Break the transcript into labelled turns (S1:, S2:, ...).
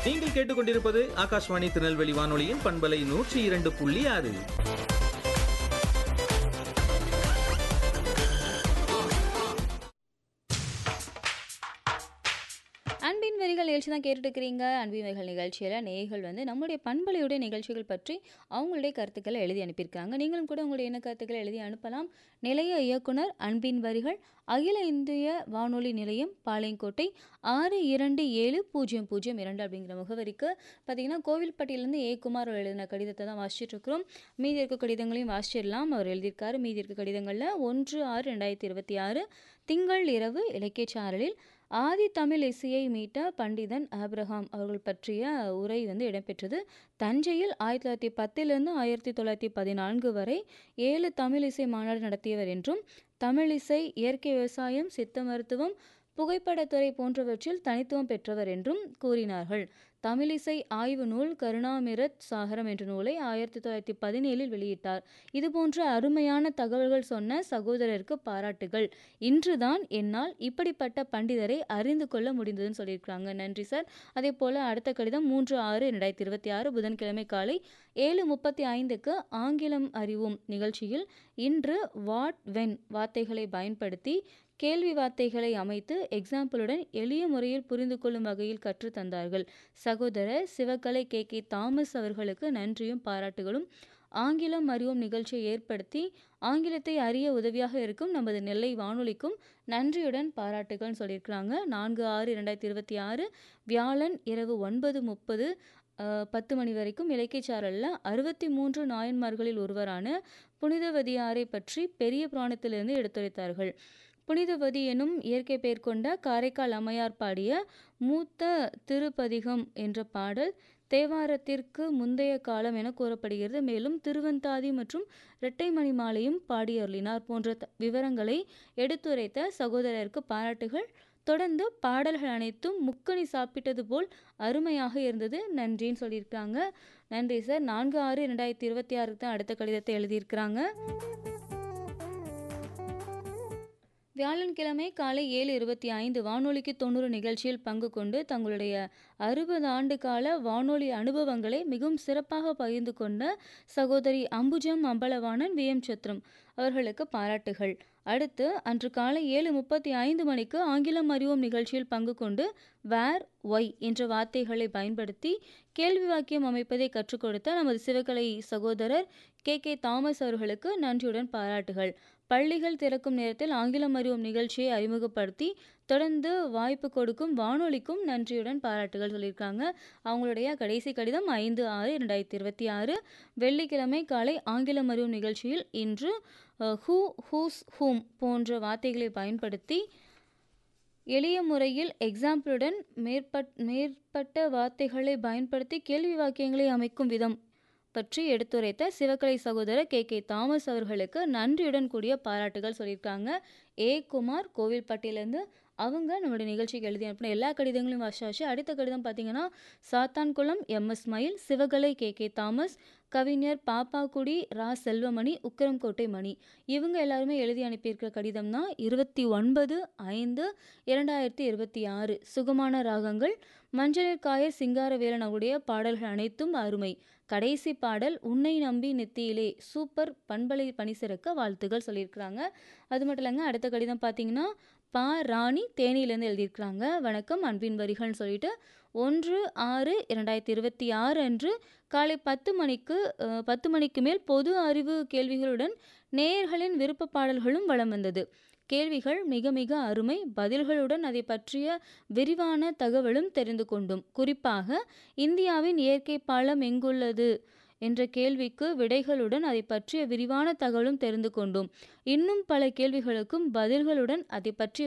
S1: நீங்கள் கேட்டுக்கொண்டிருப்பது ஆகாஷ்வாணி திருநெல்வேலி வானொலியின் பண்பலை நூற்றி இரண்டு புள்ளி ஆறு
S2: அன்பின் வரிகள் நிகழ்ச்சி தான் கேட்டுட்டு இருக்கிறீங்க அன்பின் வரிகள் நிகழ்ச்சியில் நேயர்கள் வந்து நம்முடைய பண்பலையுடைய நிகழ்ச்சிகள் பற்றி அவங்களுடைய கருத்துக்களை எழுதி அனுப்பியிருக்காங்க நீங்களும் கூட உங்களுடைய என்ன கருத்துக்களை எழுதி அனுப்பலாம் நிலைய இயக்குனர் அன்பின் வரிகள் அகில இந்திய வானொலி நிலையம் பாளையங்கோட்டை ஆறு இரண்டு ஏழு பூஜ்ஜியம் பூஜ்ஜியம் இரண்டு அப்படிங்கிற முகவரிக்கு பார்த்தீங்கன்னா கோவில்பட்டியிலேருந்து ஏ குமார் அவர் எழுதின கடிதத்தை தான் வாசிச்சுட்டு இருக்கிறோம் மீதி இருக்க கடிதங்களையும் வாசிச்சிடலாம் அவர் எழுதியிருக்காரு மீதி இருக்க கடிதங்களில் ஒன்று ஆறு ரெண்டாயிரத்தி இருபத்தி ஆறு திங்கள் இரவு இலக்கிய சாரலில் ஆதி தமிழ் இசையை மீட்ட பண்டிதன் ஆப்ரஹாம் அவர்கள் பற்றிய உரை வந்து இடம்பெற்றது தஞ்சையில் ஆயிரத்தி தொள்ளாயிரத்தி பத்திலிருந்து ஆயிரத்தி தொள்ளாயிரத்தி பதினான்கு வரை ஏழு தமிழ் இசை மாநாடு நடத்தியவர் என்றும் தமிழ் இசை இயற்கை விவசாயம் சித்த மருத்துவம் புகைப்படத்துறை போன்றவற்றில் தனித்துவம் பெற்றவர் என்றும் கூறினார்கள் தமிழிசை ஆய்வு நூல் கருணாமிரத் சாகரம் என்ற நூலை ஆயிரத்தி தொள்ளாயிரத்தி பதினேழில் வெளியிட்டார் இதுபோன்ற அருமையான தகவல்கள் சொன்ன சகோதரருக்கு பாராட்டுகள் இன்றுதான் என்னால் இப்படிப்பட்ட பண்டிதரை அறிந்து கொள்ள முடிந்ததுன்னு சொல்லியிருக்காங்க நன்றி சார் அதே போல் அடுத்த கடிதம் மூன்று ஆறு ரெண்டாயிரத்தி இருபத்தி ஆறு புதன்கிழமை காலை ஏழு முப்பத்தி ஐந்துக்கு ஆங்கிலம் அறிவோம் நிகழ்ச்சியில் இன்று வாட் வென் வார்த்தைகளை பயன்படுத்தி கேள்வி வார்த்தைகளை அமைத்து எக்ஸாம்பிளுடன் எளிய முறையில் புரிந்து கொள்ளும் வகையில் கற்றுத் தந்தார்கள் சகோதரர் சிவகலை கே கே தாமஸ் அவர்களுக்கு நன்றியும் பாராட்டுகளும் ஆங்கிலம் அறிவோம் நிகழ்ச்சியை ஏற்படுத்தி ஆங்கிலத்தை அறிய உதவியாக இருக்கும் நமது நெல்லை வானொலிக்கும் நன்றியுடன் பாராட்டுகள்னு சொல்லியிருக்கிறாங்க நான்கு ஆறு இரண்டாயிரத்தி இருபத்தி ஆறு வியாழன் இரவு ஒன்பது முப்பது பத்து மணி வரைக்கும் இலக்கியச்சாரலில் அறுபத்தி மூன்று நாயன்மார்களில் ஒருவரான புனிதவதியாரை பற்றி பெரிய புராணத்திலிருந்து எடுத்துரைத்தார்கள் புனிதவதி எனும் இயற்கை பெயர் கொண்ட காரைக்கால் அம்மையார் பாடிய மூத்த திருப்பதிகம் என்ற பாடல் தேவாரத்திற்கு முந்தைய காலம் என கூறப்படுகிறது மேலும் திருவந்தாதி மற்றும் இரட்டைமணி மாலையும் பாடி அருளினார் போன்ற விவரங்களை எடுத்துரைத்த சகோதரருக்கு பாராட்டுகள் தொடர்ந்து பாடல்கள் அனைத்தும் முக்கணி சாப்பிட்டது போல் அருமையாக இருந்தது நன்றின்னு சொல்லியிருக்காங்க நன்றி சார் நான்கு ஆறு ரெண்டாயிரத்தி இருபத்தி ஆறுக்கு தான் அடுத்த கடிதத்தை எழுதியிருக்கிறாங்க வியாழன்கிழமை காலை ஏழு இருபத்தி ஐந்து வானொலிக்கு தொண்ணூறு நிகழ்ச்சியில் பங்கு கொண்டு தங்களுடைய அறுபது ஆண்டு கால வானொலி அனுபவங்களை மிகவும் சிறப்பாக பகிர்ந்து கொண்ட சகோதரி அம்புஜம் அம்பலவாணன் வி எம் சத்ரம் அவர்களுக்கு பாராட்டுகள் அடுத்து அன்று காலை ஏழு முப்பத்தி ஐந்து மணிக்கு ஆங்கிலம் அறிவோம் நிகழ்ச்சியில் பங்கு கொண்டு வேர் ஒய் என்ற வார்த்தைகளை பயன்படுத்தி கேள்வி வாக்கியம் அமைப்பதை கற்றுக் கொடுத்த நமது சிவகலை சகோதரர் கே கே தாமஸ் அவர்களுக்கு நன்றியுடன் பாராட்டுகள் பள்ளிகள் திறக்கும் நேரத்தில் ஆங்கிலம் அறிவோம் நிகழ்ச்சியை அறிமுகப்படுத்தி தொடர்ந்து வாய்ப்பு கொடுக்கும் வானொலிக்கும் நன்றியுடன் பாராட்டுகள் சொல்லியிருக்காங்க அவங்களுடைய கடைசி கடிதம் ஐந்து ஆறு ரெண்டாயிரத்தி இருபத்தி ஆறு வெள்ளிக்கிழமை காலை ஆங்கிலம் அறிவும் நிகழ்ச்சியில் இன்று ஹூ ஹூஸ் ஹூம் போன்ற வார்த்தைகளை பயன்படுத்தி எளிய முறையில் எக்ஸாம்பிளுடன் மேற்பட் மேற்பட்ட வார்த்தைகளை பயன்படுத்தி கேள்வி வாக்கியங்களை அமைக்கும் விதம் பற்றி எடுத்துரைத்த சிவகலை சகோதரர் கே கே தாமஸ் அவர்களுக்கு நன்றியுடன் கூடிய பாராட்டுகள் சொல்லியிருக்காங்க ஏ குமார் கோவில்பட்டியிலேருந்து அவங்க நம்மளுடைய நிகழ்ச்சிக்கு எழுதி அனுப்பின எல்லா கடிதங்களையும் வாசாச்சு அடுத்த கடிதம் பார்த்தீங்கன்னா சாத்தான்குளம் எம்எஸ் மயில் சிவகலை கே கே தாமஸ் கவிஞர் பாப்பாக்குடி ரா செல்வமணி உக்கரம்கோட்டை மணி இவங்க எல்லாருமே எழுதி அனுப்பியிருக்கிற கடிதம் தான் இருபத்தி ஒன்பது ஐந்து இரண்டாயிரத்தி இருபத்தி ஆறு சுகமான ராகங்கள் மஞ்சளில் காய சிங்காரவேலன் அவருடைய பாடல்கள் அனைத்தும் அருமை கடைசி பாடல் உன்னை நம்பி நெத்தியிலே சூப்பர் பண்பலை பணி சிறக்க வாழ்த்துகள் சொல்லியிருக்கிறாங்க அது மட்டும் இல்லைங்க அடுத்த கடிதம் பார்த்தீங்கன்னா பா ராணி தேனியிலேருந்து எழுதியிருக்கிறாங்க வணக்கம் அன்பின் வரிகள்னு சொல்லிட்டு ஒன்று ஆறு இரண்டாயிரத்தி இருபத்தி ஆறு அன்று காலை பத்து மணிக்கு பத்து மணிக்கு மேல் பொது அறிவு கேள்விகளுடன் நேயர்களின் விருப்ப பாடல்களும் வளம் வந்தது கேள்விகள் மிக மிக அருமை பதில்களுடன் அதை பற்றிய விரிவான தகவலும் தெரிந்து கொண்டோம் குறிப்பாக இந்தியாவின் இயற்கை பாலம் எங்குள்ளது என்ற கேள்விக்கு விடைகளுடன் அதை பற்றிய விரிவான தகவலும் தெரிந்து கொண்டோம் இன்னும் பல கேள்விகளுக்கும் பதில்களுடன் அதை பற்றிய